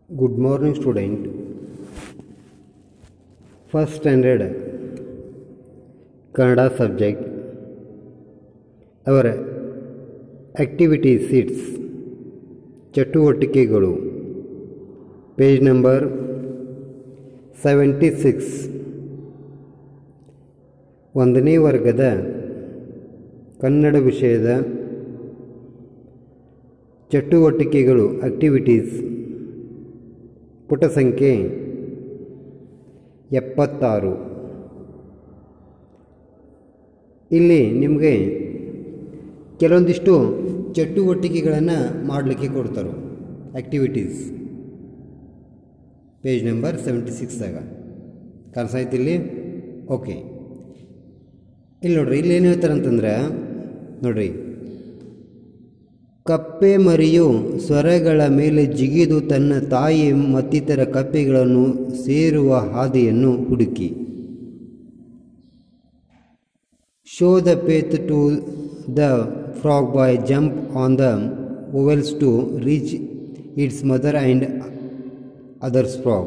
Good morning, student. First standard Kannada subject. Our activity sheets ಚಟುವಟಿಕೆಗಳು page number seventy six ಒಂದನೇ ವರ್ಗದ ಕನ್ನಡ ವಿಷಯದ ಚಟುವಟಿಕೆಗಳು ಆಕ್ಟಿವಿಟೀಸ್ ಪುಟ ಸಂಖ್ಯೆ ಎಪ್ಪತ್ತಾರು ಇಲ್ಲಿ ನಿಮಗೆ ಕೆಲವೊಂದಿಷ್ಟು ಚಟುವಟಿಕೆಗಳನ್ನು ಮಾಡಲಿಕ್ಕೆ ಕೊಡ್ತಾರೆ ಆ್ಯಕ್ಟಿವಿಟೀಸ್ ಪೇಜ್ ನಂಬರ್ ಸೆವೆಂಟಿ ಸಿಕ್ಸ್ದಾಗ ಕಾಣಿಸಾಯ್ತು ಇಲ್ಲಿ ಓಕೆ ಇಲ್ಲಿ ನೋಡ್ರಿ ಇಲ್ಲಿ ಏನು ಹೇಳ್ತಾರೆ ಅಂತಂದ್ರೆ ನೋಡ್ರಿ ಕಪ್ಪೆ ಮರಿಯು ಸ್ವರಗಳ ಮೇಲೆ ಜಿಗಿದು ತನ್ನ ತಾಯಿ ಮತ್ತಿತರ ಕಪ್ಪೆಗಳನ್ನು ಸೇರುವ ಹಾದಿಯನ್ನು ಹುಡುಕಿ show the path to the frog by jump on the ovals to reach its mother and others frog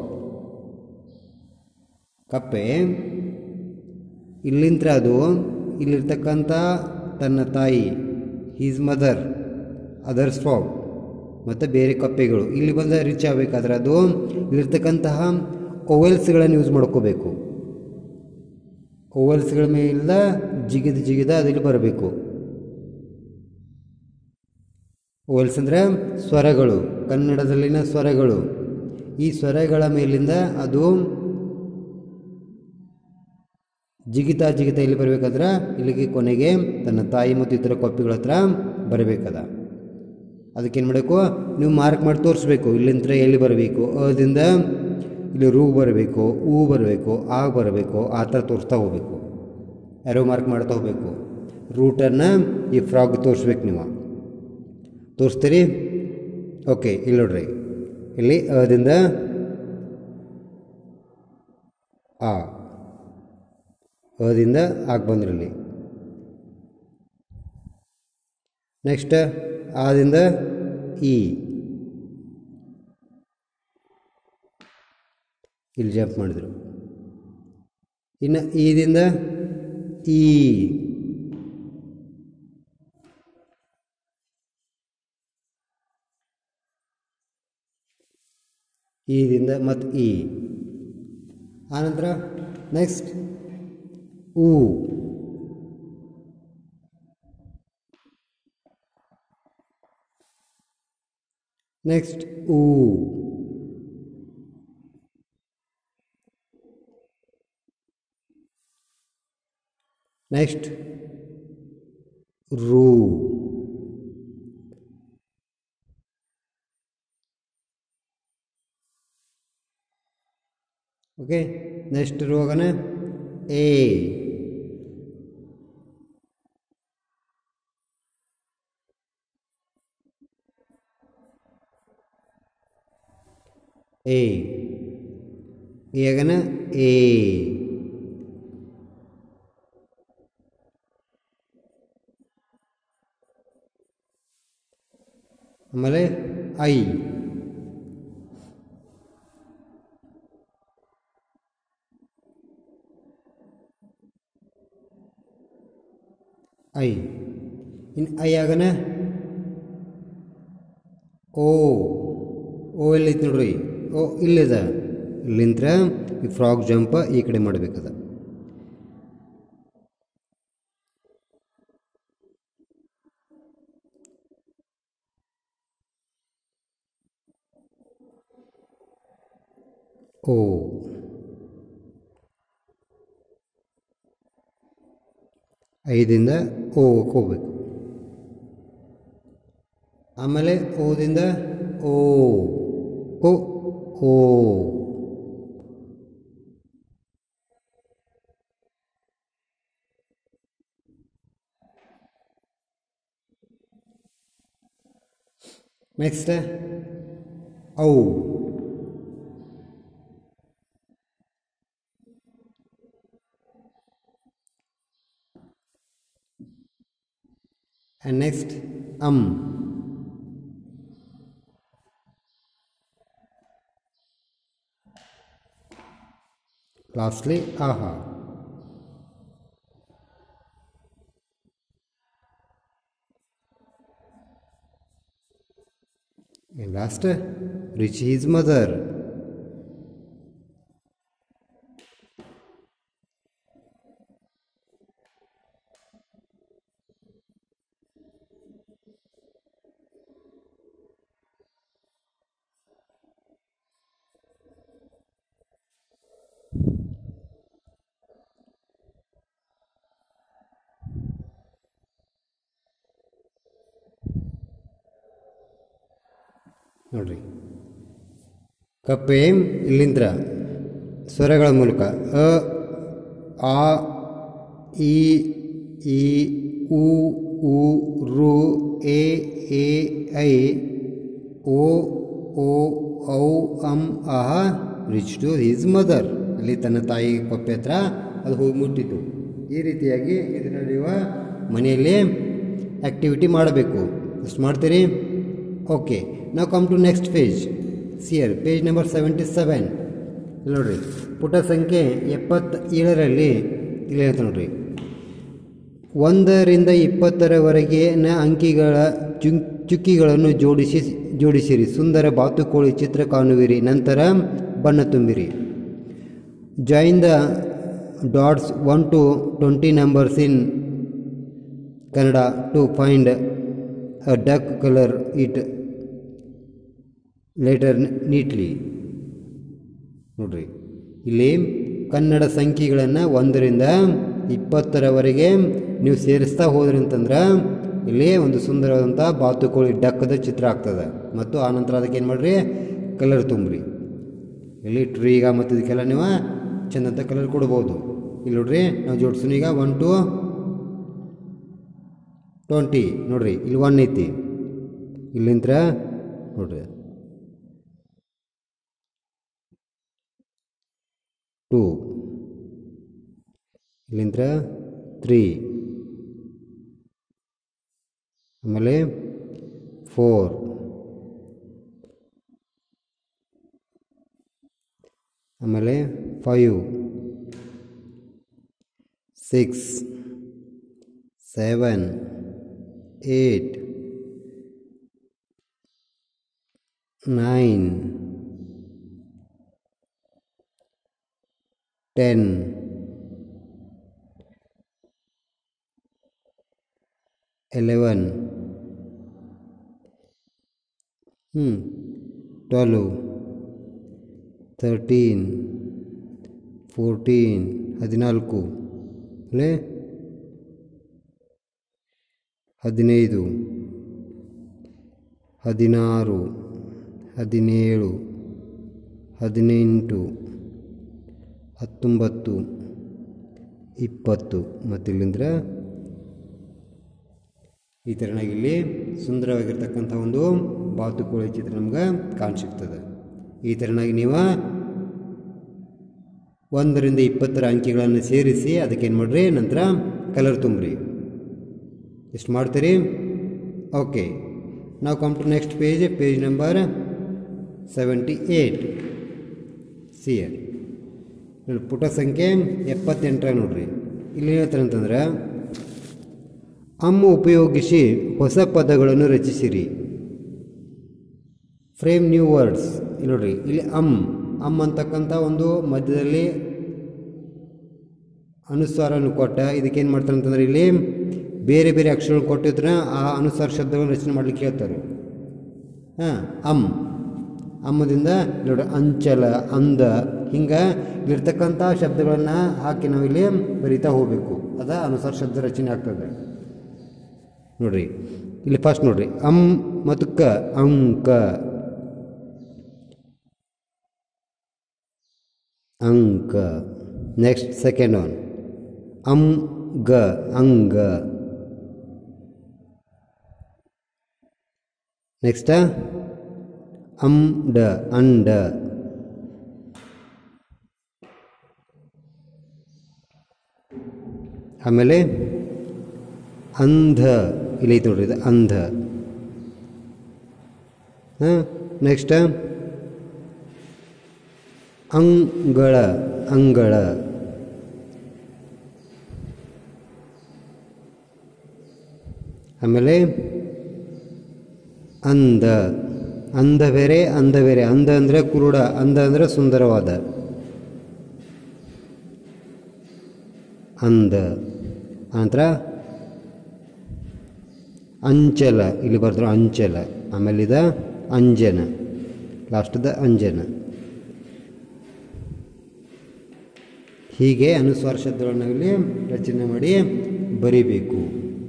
ಕಪ್ಪೆ ಇಲ್ಲಿಂತ್ರ ಅದು ಇಲ್ಲಿರ್ತಕ್ಕಂಥ ತನ್ನ ತಾಯಿ ಹೀಸ್ ಮದರ್ ಅದರ್ಸ್ ಫ್ರಾಗ್ ಮತ್ತು ಬೇರೆ ಕಪ್ಪೆಗಳು ಇಲ್ಲಿ ಬಂದ ರೀಚ್ ಆಗಬೇಕಾದ್ರೆ ಅದು ಇಲ್ಲಿರ್ತಕ್ಕಂತಹ ಓವೆಲ್ಸ್ಗಳನ್ನು ಯೂಸ್ ಮಾಡ್ಕೋಬೇಕು ಓವಲ್ಸ್ಗಳ ಮೇಲಿಂದ ಜಿಗಿದ ಜಿಗಿದ ಅದಿಲ್ಲಿ ಬರಬೇಕು ಓವಲ್ಸ್ ಅಂದರೆ ಸ್ವರಗಳು ಕನ್ನಡದಲ್ಲಿನ ಸ್ವರಗಳು ಈ ಸ್ವರಗಳ ಮೇಲಿಂದ ಅದು ಜಿಗಿತಾ ಜಿಗಿತಾ ಇಲ್ಲಿ ಬರಬೇಕಾದ್ರೆ ಇಲ್ಲಿಗೆ ಕೊನೆಗೆ ತನ್ನ ತಾಯಿ ಮತ್ತು ಇತರ ಕಪ್ಪಿಗಳ ಹತ್ರ ಬರಬೇಕದ ಅದಕ್ಕೇನು ಮಾಡಬೇಕು ನೀವು ಮಾರ್ಕ್ ಮಾಡಿ ತೋರಿಸ್ಬೇಕು ಇಲ್ಲಿಂದ ಎಲ್ಲಿ ಬರಬೇಕು ಅದಿಂದ ಇಲ್ಲಿ ರೂ ಬರಬೇಕು ಹೂ ಬರಬೇಕು ಆ ಬರಬೇಕು ಆ ಥರ ತೋರಿಸ್ತಾ ಹೋಗಬೇಕು ಯಾರೋ ಮಾರ್ಕ್ ಮಾಡ್ತಾ ಹೋಗಬೇಕು ರೂಟನ್ನು ಈ ಫ್ರಾಗ್ ತೋರಿಸ್ಬೇಕು ನೀವು ತೋರಿಸ್ತೀರಿ ಓಕೆ ಇಲ್ಲಿ ನೋಡ್ರಿ ಇಲ್ಲಿ ಅದಿಂದ ಆ ಅದಿಂದ ಆಗಿ ಬಂದ್ರಿ ಇಲ್ಲಿ ನೆಕ್ಸ್ಟ್ ಆದಿಂದ ಈ ಇಲ್ಲಿ ಜಂಪ್ ಮಾಡಿದರು ಇನ್ನು ಈದಿಂದ ಈ ಈದಿಂದ ಮತ್ತು ಈ ಆನಂತರ ನೆಕ್ಸ್ಟ್ ಊ ನೆಕ್ಸ್ಟ್ ಊ ನೆಕ್ಸ್ಟ್ ರೂ ಓಕೆ ನೆಕ್ಸ್ಟ್ ರೋಗನ ಎ ಎ ಈಗನ ಎ ಆಮೇಲೆ ಐ ಐ ಇನ್ನು ಐ ಆಗನ ಓ ಓ ಎಲ್ಲೈತೆ ನೋಡ್ರಿ ಓ ಇಲ್ಲದ ಇಲ್ಲಿಂತ್ರ ಈ ಫ್ರಾಗ್ ಜಂಪ ಈ ಕಡೆ ಮಾಡಬೇಕದ ಓ ಐದಿಂದ ಓ ಹೋಗ್ಬೇಕು ಆಮೇಲೆ ಓದಿಂದ ಓ ಓ ಓ ನೆಕ್ಸ್ಟ್ ಔ and next um ಲಾಸ್ಟ್ಲಿ ಆಹಾ And last, reach his mother. ನೋಡ್ರಿ ಕಪ್ಪೆ ಇಲ್ಲಿಂದ್ರ ಸ್ವರಗಳ ಮೂಲಕ ಅ ಆ ಇ ಈ ಉ ಉ ರು ಎ ಎ ಐ ಓ ಓ ಔ ಅಂ ಆಹ ರಿಚ್ ಟು ಹಿಸ್ ಮದರ್ ಅಲ್ಲಿ ತನ್ನ ತಾಯಿ ಕಪ್ಪೆ ಹತ್ರ ಅದು ಹೋಗಿ ಮುಟ್ಟಿತು ಈ ರೀತಿಯಾಗಿ ಇದನ್ನು ನೀವು ಮನೆಯಲ್ಲಿ ಆ್ಯಕ್ಟಿವಿಟಿ ಮಾಡಬೇಕು ಅಷ್ಟು ಮಾಡ್ತೀರಿ ಓಕೆ ನಾವು come to next page see here page number seventy seven ಇಲ್ಲಿ ನೋಡ್ರಿ ಪುಟ ಸಂಖ್ಯೆ ಎಪ್ಪತ್ತೇಳರಲ್ಲಿ ಇಲ್ಲಿ ಹೇಳ್ತಾ ನೋಡ್ರಿ ಒಂದರಿಂದ ಇಪ್ಪತ್ತರವರೆಗಿನ ಅಂಕಿಗಳ ಚು ಚುಕ್ಕಿಗಳನ್ನು ಜೋಡಿಸಿ ಜೋಡಿಸಿರಿ ಸುಂದರ ಬಾತುಕೋಳಿ ಚಿತ್ರ ಕಾಣುವಿರಿ ನಂತರ ಬಣ್ಣ ತುಂಬಿರಿ join the dots one to twenty numbers in Kannada to find a duck colour it later neatly ನೋಡ್ರಿ ಇಲ್ಲಿ ಕನ್ನಡ ಸಂಖ್ಯೆಗಳನ್ನು ಒಂದರಿಂದ ಇಪ್ಪತ್ತರವರೆಗೆ ನೀವು ಸೇರಿಸ್ತಾ ಹೋದ್ರಿ ಅಂತಂದ್ರೆ ಇಲ್ಲಿ ಒಂದು ಸುಂದರವಾದಂಥ ಬಾತುಕೋಳಿ ಡಕ್ಕದ ಚಿತ್ರ ಆಗ್ತದೆ ಮತ್ತು ಆನಂತರ ಅದಕ್ಕೆ ಏನು ಮಾಡಿರಿ ಕಲರ್ ತುಂಬ್ರಿ ಇಲ್ಲಿ ಟ್ರೀ ಈಗ ಮತ್ತು ಇದಕ್ಕೆಲ್ಲ ನೀವು ಚಂದಂತ ಕಲರ್ ಕೊಡ್ಬೋದು ಇಲ್ಲಿ ನೋಡ್ರಿ ನಾವು ಜೋಡ್ಸೋಣ ಈಗ ಒನ್ ಟು ಟ್ವೆಂಟಿ ನೋಡ್ರಿ ಇಲ್ಲಿ ಒನ್ ಐತಿ ಇಲ್ಲಿಂತ್ರ ನೋಡ್ರಿ ಟೂ ಇಲ್ಲಿಂದ್ರ ತ್ರೀ ಆಮೇಲೆ ಫೋರ್ ಆಮೇಲೆ five six seven eight nine ten eleven ಹ್ಞೂ ಟ್ವೆಲ್ವ್ ತರ್ಟೀನ್ ಫೋರ್ಟೀನ್ ಹದಿನಾಲ್ಕು ಅಲ್ಲೇ ಹದಿನೈದು ಹದಿನಾರು ಹದಿನೇಳು ಹದಿನೆಂಟು ಹತ್ತೊಂಬತ್ತು ಇಪ್ಪತ್ತು ಮತ್ತು ಇಲ್ಲಿಂದ್ರ ಈ ಥರನಾಗಿ ಇಲ್ಲಿ ಸುಂದರವಾಗಿರ್ತಕ್ಕಂಥ ಒಂದು ಬಾತುಕೋಳಿ ಚಿತ್ರ ನಮ್ಗೆ ಕಾಣಿಸಿಗ್ತದೆ ಈ ಥರನಾಗಿ ನೀವು ಒಂದರಿಂದ ಇಪ್ಪತ್ತರ ಅಂಕಿಗಳನ್ನು ಸೇರಿಸಿ ಅದಕ್ಕೆ ಏನು ಮಾಡಿರಿ ನಂತರ ಕಲರ್ ತುಂಬ್ರಿ ಎಷ್ಟು ಮಾಡ್ತೀರಿ ಓಕೆ ನಾವು come to next page page number seventy eight see here ನೋಡಿ ಪುಟ ಸಂಖ್ಯೆ ಎಪ್ಪತ್ತೆಂಟರ ನೋಡ್ರಿ ಇಲ್ಲಿ ಹೇಳ್ತಾರೆ ಅಂತಂದ್ರೆ ಅಮ್ಮ ಉಪಯೋಗಿಸಿ ಹೊಸ ಪದಗಳನ್ನು ರಚಿಸಿರಿ ಫ್ರೇಮ್ ನ್ಯೂ ವರ್ಡ್ಸ್ ಇಲ್ಲಿ ನೋಡ್ರಿ ಇಲ್ಲಿ ಅಮ್ ಅಮ್ ಅಂತಕ್ಕಂಥ ಒಂದು ಮಧ್ಯದಲ್ಲಿ ಅನುಸ್ವಾರವನ್ನು ಕೊಟ್ಟ ಇದಕ್ಕೇನು ಮಾಡ್ತಾರೆ ಅಂತಂದ್ರೆ ಇಲ್ಲಿ ಬೇರೆ ಬೇರೆ ಅಕ್ಷರಗಳು ಕೊಟ್ಟಿದ್ರೆ ಆ ಅನುಸ್ವಾರ ಶಬ್ದಗಳನ್ನು ರಚನೆ ಮಾಡ್ಲಿಕ್ಕೆ ಹೇಳ್ತಾರೆ ಹಾಂ ಅಮ್ ಅಮ್ಮದಿಂದ ನೋಡಿ ಅಂಚಲ ಅಂದ ಹಿಂಗೆ ಇಲ್ಲಿರ್ತಕ್ಕಂಥ ಶಬ್ದಗಳನ್ನು ಹಾಕಿ ನಾವಿಲ್ಲಿ ಬರಿತಾ ಹೋಗಬೇಕು ಅದ ಅನುಸಾರ ಶಬ್ದ ರಚನೆ ಆಗ್ತದೆ ನೋಡ್ರಿ ಇಲ್ಲಿ ಫಸ್ಟ್ ನೋಡ್ರಿ ಅಮ್ ಮತ್ತು ಕ ಅಂಕ ಅಂಕ ನೆಕ್ಸ್ಟ್ ಸೆಕೆಂಡ್ ಒನ್ ಅಂ ಗ ಅಂಗ ನೆಕ್ಸ್ಟ್ ಅಂಡ ಅಂಡ ಆಮೇಲೆ ಅಂಧ ಇಲ್ಲಿ ಐತೆ ನೋಡ್ರಿ ಇದು ಅಂಧ ಹಾಂ ನೆಕ್ಸ್ಟ್ ಅಂಗಳ ಅಂಗಳ ಆಮೇಲೆ ಅಂದ ಅಂದ ಬೇರೆ ಅಂದ ಬೇರೆ ಅಂದ ಅಂದರೆ ಕುರುಡ ಅಂದ ಅಂದರೆ ಸುಂದರವಾದ ಅಂದ ನಂತರ ಅಂಚಲ ಇಲ್ಲಿ ಬರ್ತಾರೆ ಅಂಚಲ ಆಮೇಲೆ ಇದ ಅಂಜನ ಲಾಸ್ಟ್ದ ಅಂಜನ ಹೀಗೆ ಅನುಸ್ವಾರ ಶಬ್ದಗಳನ್ನ ಇಲ್ಲಿ ರಚನೆ ಮಾಡಿ ಬರಿಬೇಕು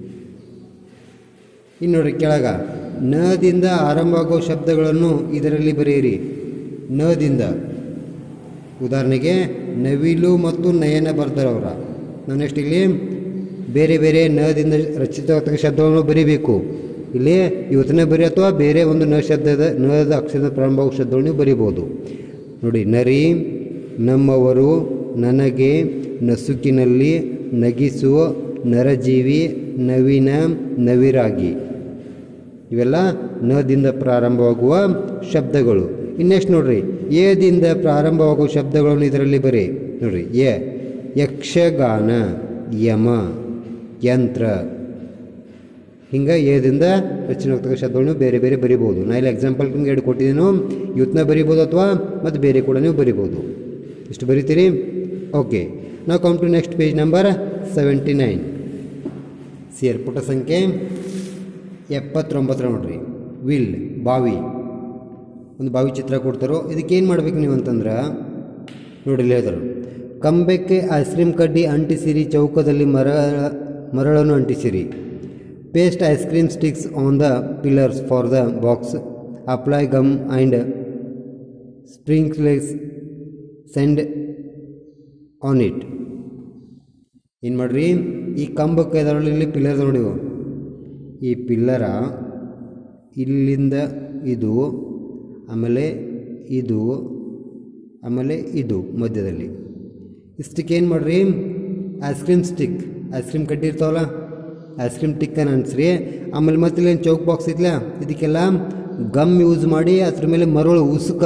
ಇನ್ನು ನೋಡ್ರಿ ಕೆಳಗ ನದಿಂದ ಆರಂಭವಾಗುವ ಶಬ್ದಗಳನ್ನು ಇದರಲ್ಲಿ ಬರೆಯಿರಿ ನದಿಂದ ಉದಾಹರಣೆಗೆ ನವಿಲು ಮತ್ತು ನಯನ ಬರ್ತಾರೆ ಅವರ ನಾವು ನೆಕ್ಸ್ಟ್ ಇಲ್ಲಿ ಬೇರೆ ಬೇರೆ ನದಿಂದ ರಚಿತವಾದ ಶಬ್ದಗಳನ್ನು ಬರೀಬೇಕು ಇಲ್ಲಿ ಇವತ್ತನೇ ಬರಿ ಅಥವಾ ಬೇರೆ ಒಂದು ನ ಶಬ್ದದ ನದ ಅಕ್ಷರದ ಪ್ರಾರಂಭವಾಗುವ ಶಬ್ದಗಳನ್ನು ನೀವು ಬರಿಬೋದು ನೋಡಿ ನರಿ ನಮ್ಮವರು ನನಗೆ ನಸುಕಿನಲ್ಲಿ ನಗಿಸುವ ನರಜೀವಿ ನವೀನ ನವಿರಾಗಿ ಇವೆಲ್ಲ ನದಿಂದ ಪ್ರಾರಂಭವಾಗುವ ಶಬ್ದಗಳು ಇನ್ನೆಷ್ಟು ನೋಡ್ರಿ ಏದಿಂದ ಪ್ರಾರಂಭವಾಗುವ ಶಬ್ದಗಳನ್ನು ಇದರಲ್ಲಿ ಬರೀ ನೋಡ್ರಿ ಎ ಯಕ್ಷಗಾನ ಯಮ ಯಂತ್ರ ಹಿಂಗೆ ಏದಿಂದ ರಚನೆ ಆಗ್ತಕ್ಕ ಶಬ್ದಗಳನ್ನು ಬೇರೆ ಬೇರೆ ಬರಿಬೋದು ನಾ ಇಲ್ಲಿ ಎಕ್ಸಾಂಪಲ್ ನಿಮ್ಗೆ ಎರಡು ಕೊಟ್ಟಿದ್ದೀನೋ ಇವತ್ತನ್ನ ಬರಿಬೋದು ಅಥವಾ ಮತ್ತು ಬೇರೆ ಕೂಡ ನೀವು ಬರಿಬೋದು ಇಷ್ಟು ಬರಿತೀರಿ ಓಕೆ ನಾವು come to next page number seventy nine see here ಪುಟ ಸಂಖ್ಯೆ ಎಪ್ಪತ್ತೊಂಬತ್ತರ ನೋಡ್ರಿ ವಿಲ್ ಬಾವಿ ಒಂದು ಬಾವಿ ಚಿತ್ರ ಕೊಡ್ತಾರೋ ಇದಕ್ಕೇನು ಮಾಡ್ಬೇಕು ನೀವು ಅಂತಂದ್ರೆ ನೋಡಿ ಇಲ್ಲಿ ಹೇಳಿದರು ಕಂಬಕ್ಕೆ ಐಸ್ ಕ್ರೀಮ್ ಕಡ್ಡಿ ಅಂಟಿಸಿರಿ ಚೌಕದಲ್ಲಿ ಮರ ಮರಳನ್ನು ಅಂಟಿಸಿರಿ paste ice cream sticks on the pillars for the box apply gum and sprinkles sand on it ಏನು ಮಾಡ್ರಿ ಈ ಕಂಬಕ್ಕೆ ಅದರಲ್ಲಿ ಇಲ್ಲಿ ಪಿಲ್ಲರ್ ನೋಡಿ ಇವು. ಈ ಪಿಲ್ಲರ ಇಲ್ಲಿಂದ ಇದು ಆಮೇಲೆ ಇದು ಆಮೇಲೆ ಇದು ಮಧ್ಯದಲ್ಲಿ ಇಷ್ಟಕ್ಕೆ ಏನು ಮಾಡ್ರಿ ice cream stick ice cream ಕಡ್ಡಿ ಇರ್ತಾವಲ್ಲ ಐಸ್ ಕ್ರೀಮ್ ಟಿಕ್ಕನ್ನು ಅನ್ಸ್ರಿ ಆಮೇಲೆ ಮತ್ತೆ ಇಲ್ಲೇನು ಚೌಕ್ ಬಾಕ್ಸ್ ಇತ್ತಲ್ಲ ಇದಕ್ಕೆಲ್ಲ ಗಮ್ ಯೂಸ್ ಮಾಡಿ ಅದ್ರ ಮೇಲೆ ಮರಳು ಉಸುಕ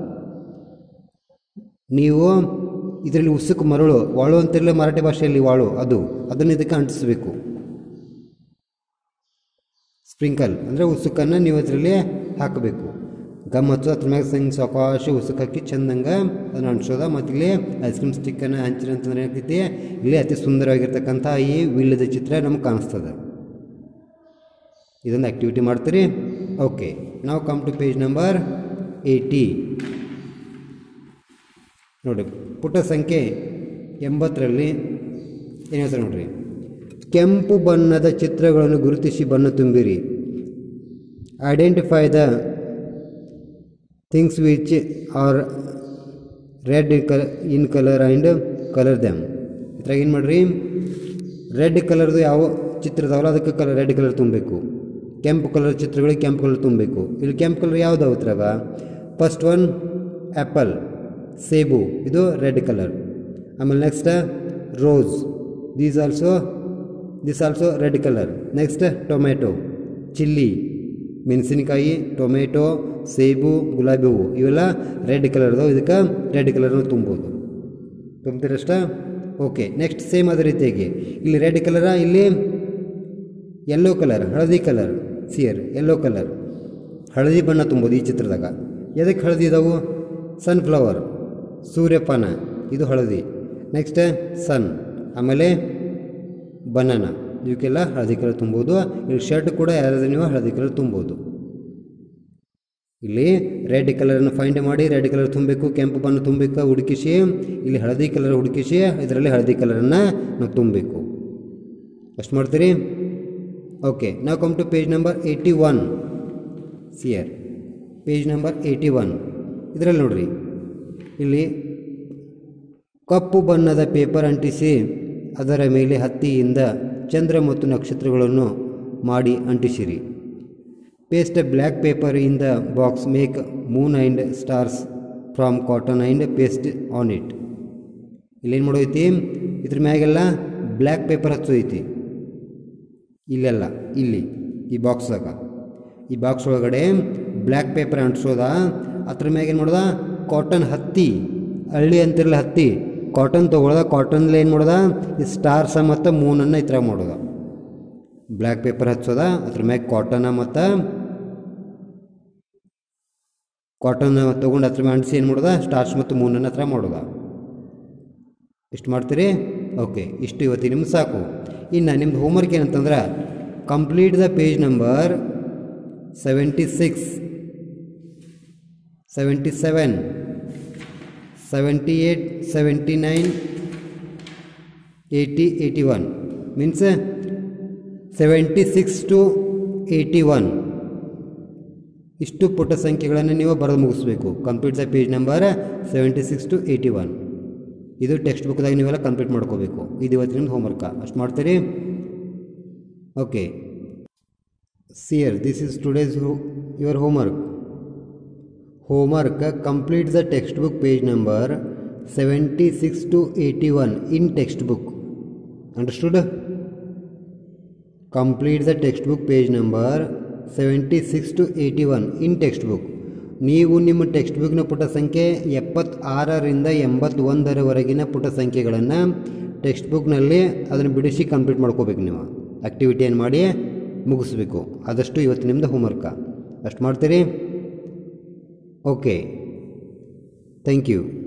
ನೀವು ಇದರಲ್ಲಿ ಉಸುಕು ಮರಳು ವಾಳು ಅಂತಿರಲಿ ಮರಾಠಿ ಭಾಷೆಯಲ್ಲಿ ವಾಳು ಅದು ಅದನ್ನು ಇದಕ್ಕೆ ಅಂಟಿಸ್ಬೇಕು ಸ್ಪ್ರಿಂಕಲ್ ಅಂದರೆ ಉಸುಕನ್ನು ನೀವು ಅದರಲ್ಲಿ ಹಾಕಬೇಕು ಗಮ್ ಹಚ್ಚೋದು ಅದ್ರ ಮ್ಯಾಗ ಸಂಗ್ ಸಾವಕಾಶ ಉಸುಕು ಹಾಕಿ ಚಂದಂಗೆ ಅದನ್ನು ಅಂಟಿಸೋದ ಮತ್ತು ಇಲ್ಲಿ ಐಸ್ ಕ್ರೀಮ್ ಸ್ಟಿಕ್ಕನ್ನು ಹಂಚಿನ ಅಂತಂದ್ರೆ ಏನಾಗ್ತೈತಿ ಇಲ್ಲಿ ಅತಿ ಸುಂದರವಾಗಿರ್ತಕ್ಕಂಥ ಈ ವಿಲ್ಲದ ಚಿತ್ರ ನಮ್ಗೆ ಕಾಣಿಸ್ತದೆ ಇದೊಂದು ಆ್ಯಕ್ಟಿವಿಟಿ ಮಾಡ್ತೀರಿ ಓಕೆ ನಾವು come to page number eighty ನೋಡಿ ಪುಟ ಸಂಖ್ಯೆ ಎಂಬತ್ತರಲ್ಲಿ ಏನು ಹೇಳ್ತಾರೆ ನೋಡ್ರಿ ಕೆಂಪು ಬಣ್ಣದ ಚಿತ್ರಗಳನ್ನು ಗುರುತಿಸಿ ಬಣ್ಣ ತುಂಬಿರಿ identify the things which are red colour in colour and colour them ಇದ್ರಾಗ ಏನು ಮಾಡಿರಿ ರೆಡ್ ಕಲರ್ದು ಯಾವ ಚಿತ್ರ ಇದಾವಲ್ಲ ಅದಕ್ಕೆ ಕಲರ್ ರೆಡ್ ಕಲರ್ ತುಂಬಬೇಕು ಕೆಂಪು ಕಲರ್ ಚಿತ್ರಗಳಿಗೆ ಕೆಂಪು ಕಲರ್ ತುಂಬಬೇಕು ಇಲ್ಲಿ ಕೆಂಪು ಕಲರ್ ಯಾವ್ದು ಇದ್ರಾಗ ಫಸ್ಟ್ ಒನ್ ಆ್ಯಪಲ್ ಸೇಬು ಇದು ರೆಡ್ ಕಲರ್ ಆಮೇಲೆ next rose these also this also red colour next tomato chilli ಮೆಣಸಿನಕಾಯಿ ಟೊಮೆಟೊ ಸೇಬು ಗುಲಾಬಿ ಹೂವು ಇವೆಲ್ಲ ರೆಡ್ ಕಲರ್ದು ಇದಕ್ಕೆ ರೆಡ್ ಕಲರ್ನ ತುಂಬೋದು ತುಂಬ್ತೀರಷ್ಟ ಓಕೆ ನೆಕ್ಸ್ಟ್ ಸೇಮ್ ಅದೇ ರೀತಿಯಾಗಿ ಇಲ್ಲಿ ರೆಡ್ ಕಲರ ಇಲ್ಲಿ ಯೆಲ್ಲೋ ಕಲರ್ ಹಳದಿ ಕಲರ್ ಸಿಯರ್ ಯೆಲ್ಲೋ ಕಲರ್ ಹಳದಿ ಬಣ್ಣ ತುಂಬೋದು ಈ ಚಿತ್ರದಾಗ ಎದಕ್ಕೆ ಹಳದಿ ಇದಾವು ಸನ್ಫ್ಲವರ್ ಸೂರ್ಯಪಾನ ಇದು ಹಳದಿ ನೆಕ್ಸ್ಟ್ ಸನ್ ಆಮೇಲೆ ಬನಾನ ಇವಕ್ಕೆಲ್ಲ ಹಳದಿ ಕಲರ್ ತುಂಬೋದು ಇಲ್ಲಿ ಶರ್ಟ್ ಕೂಡ ಯಾರಾದ್ರೂ ನೀವು ಹಳದಿ ಕಲರ್ ತುಂಬೋದು ಇಲ್ಲಿ ರೆಡ್ ಕಲರನ್ನು ಫೈಂಡ್ ಮಾಡಿ ರೆಡ್ ಕಲರ್ ತುಂಬಬೇಕು ಕೆಂಪು ಬಣ್ಣ ತುಂಬಬೇಕು ಹುಡುಕಿಸಿ ಇಲ್ಲಿ ಹಳದಿ ಕಲರ್ ಹುಡುಕಿಸಿ ಇದರಲ್ಲಿ ಹಳದಿ ಕಲರನ್ನು ನಾವು ತುಂಬಬೇಕು ಅಷ್ಟು ಮಾಡ್ತೀರಿ ಓಕೆ ನಾವು come to page number eighty one see here page number eighty one ಇದರಲ್ಲಿ ನೋಡ್ರಿ ಇಲ್ಲಿ ಕಪ್ಪು ಬಣ್ಣದ ಪೇಪರ್ ಅಂಟಿಸಿ ಅದರ ಮೇಲೆ ಹತ್ತಿಯಿಂದ ಚಂದ್ರ ಮತ್ತು ನಕ್ಷತ್ರಗಳನ್ನು ಮಾಡಿ ಅಂಟಿಸಿರಿ paste black paper in the box make moon and stars from cotton and paste on it ಇಲ್ಲೇನು ಮಾಡೋಯ್ತಿ ಇದ್ರ ಮ್ಯಾಗೆಲ್ಲ ಬ್ಲ್ಯಾಕ್ ಪೇಪರ್ ಹಚ್ಚೋದೈತಿ ಇಲ್ಲೆಲ್ಲ ಇಲ್ಲಿ ಈ ಬಾಕ್ಸ್ದಾಗ ಈ ಬಾಕ್ಸ್ ಒಳಗಡೆ ಬ್ಲ್ಯಾಕ್ ಪೇಪರ್ ಅಂಟಿಸೋದ ಅದ್ರ ಮ್ಯಾಗ ಏನು ಮಾಡೋದ ಕಾಟನ್ ಹತ್ತಿ ಹಳ್ಳಿ ಅಂತಿರಲ್ಲ ಹತ್ತಿ ಕಾಟನ್ ತೊಗೊಳ್ದ ಕಾಟನ್ಲಿ ಏನು ಮಾಡೋದ ಈ ಸ್ಟಾರ್ಸ ಮತ್ತು ಮೂನನ್ನು ಈ ಥರ ಮಾಡೋದ ಬ್ಲ್ಯಾಕ್ ಪೇಪರ್ ಹಚ್ಚೋದ ಅದ್ರ ಮ್ಯಾಗ ಕಾಟನ ಮತ್ತು ಕಾಟನ್ ತೊಗೊಂಡು ಹತ್ರ ಅಂಟಿಸಿ ಏನು ಮಾಡೋದ ಸ್ಟಾರ್ಸ್ ಮತ್ತು ಮೂನನ್ನು ಹತ್ರ ಮಾಡೋದ ಇಷ್ಟು ಮಾಡ್ತೀರಿ ಓಕೆ ಇಷ್ಟು ಇವತ್ತಿಗೆ ನಿಮ್ಗೆ ಸಾಕು ಇನ್ನು ನಿಮ್ದು ಹೋಮ್ವರ್ಕ್ ಏನಂತಂದ್ರೆ complete the page number seventy six seventy seven seventy eight seventy nine eighty eighty one means seventy six to eighty one ಇಷ್ಟು ಪುಟ ಸಂಖ್ಯೆಗಳನ್ನು ನೀವು ಬರೆದು ಮುಗಿಸ್ಬೇಕು complete the page number seventy six to eighty one ಇದು text ಬುಕ್ದಾಗ ನೀವೆಲ್ಲ complete ಮಾಡ್ಕೋಬೇಕು ಇದು ಇವತ್ತಿನ ನಿಮ್ದು ಹೋಮ್ವರ್ಕ ಅಷ್ಟು ಮಾಡ್ತೀರಿ okay see here this is today's your homework homework complete the textbook page number seventy six to eighty one in textbook understood complete the textbook page number seventy six to eighty one in textbook ನೀವು ನಿಮ್ಮ text ಬುಕ್ನ ಪುಟ ಸಂಖ್ಯೆ ಎಪ್ಪತ್ತಾರರಿಂದ ಎಂಬತ್ತೊಂದರವರೆಗಿನ ಪುಟ ಸಂಖ್ಯೆಗಳನ್ನು text ಬುಕ್ನಲ್ಲಿ ಅದನ್ನು ಬಿಡಿಸಿ ಕಂಪ್ಲೀಟ್ ಮಾಡ್ಕೋಬೇಕು ನೀವು ಆ್ಯಕ್ಟಿವಿಟಿಯನ್ನು ಮಾಡಿ ಮುಗಿಸ್ಬೇಕು ಆದಷ್ಟು ಇವತ್ತು ನಿಮ್ಮದು ಹೋಮ್ವರ್ಕ ಅಷ್ಟು ಮಾಡ್ತೀರಿ ಓಕೆ ಥ್ಯಾಂಕ್ ಯು